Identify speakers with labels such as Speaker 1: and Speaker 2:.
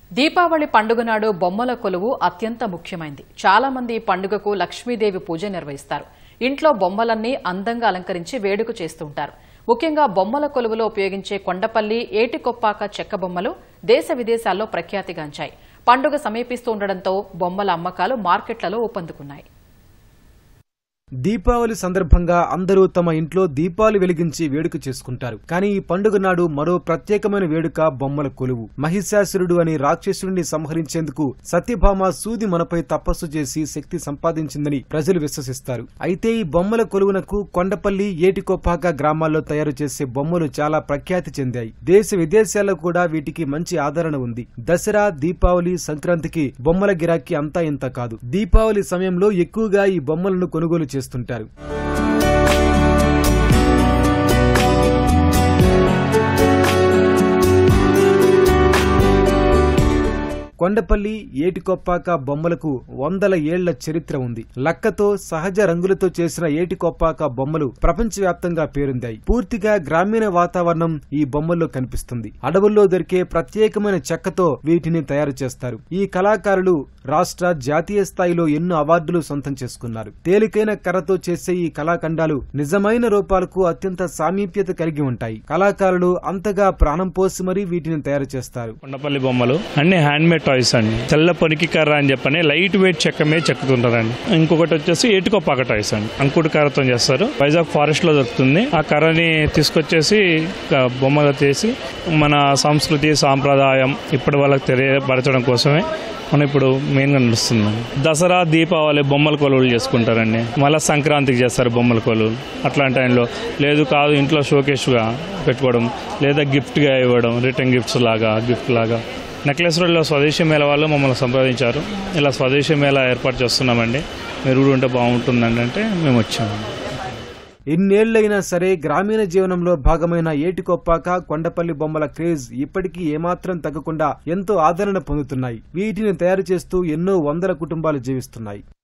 Speaker 1: దీపావళి పండుగ నాడు బొమ్మల కొలువు అత్యంత ముఖ్యమైంది చాలా మంది ఈ పండుగకు లక్ష్మీదేవి పూజ నిర్వహిస్తారు ఇంట్లో బొమ్మలన్నీ అందంగా అలంకరించి వేడుక చేస్తూ ఉంటారు ముఖ్యంగా బొమ్మల కొలువులో ఉపయోగించే కొండపల్లి ఏటికొప్పాక చెక్క బొమ్మలు దేశ విదేశాల్లో ప్రఖ్యాతిగాంచాయి పండుగ సమీపిస్తూ ఉండడంతో బొమ్మల అమ్మకాలు మార్కెట్లలో ఊపందుకున్నాయి
Speaker 2: దీపావళి సందర్భంగా అందరూ తమ ఇంట్లో దీపాలు వెలిగించి వేడుక చేసుకుంటారు కానీ ఈ పండుగ నాడు మరో ప్రత్యేకమైన వేడుక బొమ్మల కొలువు మహిషాసురుడు అనే రాక్షసుడిని సంహరించేందుకు సత్యభామ సూది మనపై తపస్సు చేసి శక్తి సంపాదించిందని ప్రజలు విశ్వసిస్తారు అయితే ఈ బొమ్మల కొలువునకు కొండపల్లి ఏటికొప్పాక గ్రామాల్లో తయారు చేసే బొమ్మలు చాలా ప్రఖ్యాతి చెందాయి దేశ విదేశాల్లో కూడా వీటికి మంచి ఆదరణ ఉంది దసరా దీపావళి సంక్రాంతికి బొమ్మల గిరాకీ అంతా ఇంత కాదు దీపావళి సమయంలో ఎక్కువగా ఈ బొమ్మలను కొనుగోలు చేస్తుంటారు కొండపల్లి ఏటికొప్పాక బొమ్మలకు వందల ఏళ్ల చరిత్ర ఉంది లక్కతో సహజ రంగులతో చేసిన ఏటికొప్పాక బొమ్మలు ప్రపంచవ్యాప్తంగా పేరొందాయి పూర్తిగా గ్రామీణ వాతావరణం ఈ బొమ్మల్లో కనిపిస్తుంది అడవుల్లో దొరికే ప్రత్యేకమైన చెక్కతో వీటిని తయారు చేస్తారు ఈ కళాకారులు రాష్ట్ర జాతీయ స్థాయిలో ఎన్నో అవార్డులు సొంతం చేసుకున్నారు తేలికైన కర్రతో చేసే ఈ కళాఖండాలు నిజమైన రూపాలకు అత్యంత సామీప్యత కలిగి ఉంటాయి కళాకారులు అంతగా ప్రాణం పోసి మరీ వీటిని తయారు చేస్తారు
Speaker 3: కొండపల్లి బొమ్మలు అన్ని హ్యాండ్ మేడ్ టాయ్స్ అండి తెల్ల పొనికి కర్ర అని చెప్పని లైట్ వెయిట్ చెక్క మీద చెక్కుతుంటారండి ఇంకొకటి వచ్చేసి ఏటుకొప్పాక టాయ్స్ అండి అంకుడు కర్రతో చేస్తారు వైజాగ్ ఫారెస్ట్ లో దొరుకుతుంది ఆ కర్రని తీసుకొచ్చేసి ఆ, బొమ్మగా చేసి మన సంస్కృతి సాంప్రదాయం ఇప్పటి వాళ్ళకి తెలియపరచడం కోసమే మనం ఇప్పుడు మెయిన్గా నడుస్తుంది దసరా దీపావళి బొమ్మల కొలువులు చేసుకుంటారండి మళ్ళీ సంక్రాంతికి చేస్తారు బొమ్మల కొలువులు అట్లాంటి టైంలో లేదు కాదు ఇంట్లో షోకేష్గా పెట్టుకోవడం లేదా గిఫ్ట్గా ఇవ్వడం రిటర్న్ గిఫ్ట్స్ లాగా గిఫ్ట్ లాగా నెక్లెస్ రోడ్లో స్వదేశీ మేళ వాళ్ళు మమ్మల్ని సంప్రదించారు ఇలా స్వదేశీ మేళ ఏర్పాటు చేస్తున్నామండి మీరు కూడా ఉంటే బాగుంటుందండి అంటే మేము వచ్చాము
Speaker 2: ఎన్నేళ్లైనా సరే గ్రామీణ జీవనంలో భాగమైన ఏటికొప్పాక కొండపల్లి బొమ్మల క్రేజ్ ఇప్పటికీ ఏమాత్రం తగ్గకుండా ఎంతో ఆదరణ పొందుతున్నాయి వీటిని తయారు చేస్తూ ఎన్నో వందల కుటుంబాలు జీవిస్తున్నాయి